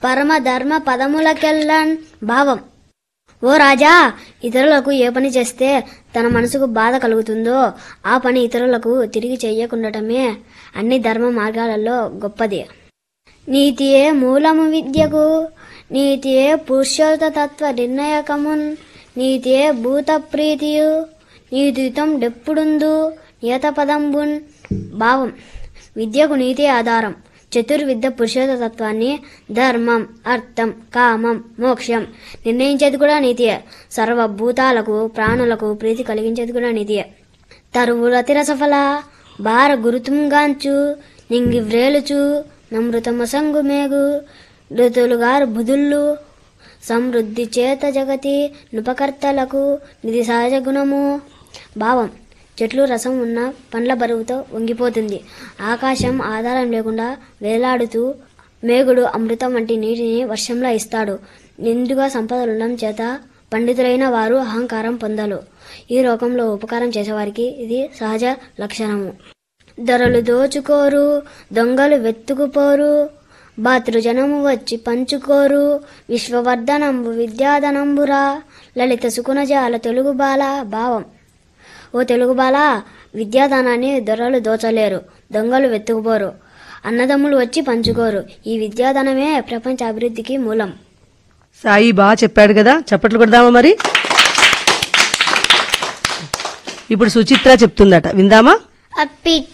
పరమ ధర్మ పదములకెళ్ళన్ భావం ఓ రాజా ఇతరులకు ఏ పని చేస్తే తన మనసుకు బాధ కలుగుతుందో ఆ పని ఇతరులకు తిరిగి చెయ్యకుండటమే అన్ని ధర్మ మార్గాలలో గొప్పది నీతియే మూలము విద్యకు నీతియే పురుషోత్తత్వ నిర్ణయకమున్ నీతియే భూత ప్రీతియు నీతితం డెప్పుడుందు నియత పదంబున్ భావం విద్యకు నీతి ఆధారం చతుర్విద్య పురుషోత్తత్వాన్ని ధర్మం అర్థం కామం మోక్షం నిర్ణయించేది కూడా నీతియే సర్వభూతాలకు ప్రాణులకు ప్రీతి కలిగించేది కూడా నీతియే తరువుల తిరసఫల భార గురుతుంగాంచు నింగి వ్రేలుచు నమృతమసంగు మేగు ఋతులుగారు బుధుళ్ళు సమృద్ధి చేత జగతి నుపకర్తలకు నిధి సహజ గుణము భావం చెట్లు రసం ఉన్న పండ్ల బరువుతో వంగిపోతుంది ఆకాశం ఆధారం లేకుండా వేలాడుతూ మేఘుడు అమృతం వంటి నీటిని వర్షంలో ఇస్తాడు నిండుగా సంపదలుండడం చేత పండితులైన వారు అహంకారం పొందలు ఈ లోకంలో ఉపకారం చేసేవారికి ఇది సహజ లక్షణము ధరలు దోచుకోరు దొంగలు వెత్తుకుపోరు భాతృజనము వచ్చి పంచుకోరు విశ్వవర్ధనంబు విద్యాధనంబురా లలిత సుకునజాల తెలుగు బాల భావం ఓ తెలుగు బాల విద్యాదానాన్ని దొరలు దోచలేరు దొంగలు వెతుకుపోరు అన్నదమ్ములు వచ్చి పంచుకోరు ఈ విద్యాదానమే ప్రపంచ అభివృద్ధికి మూలం సాయి బాగా చెప్పాడు కదా చప్పట్లు కొడదామా మరి ఇప్పుడు సుచిత్ర చెప్తుందట విందామా అప్పి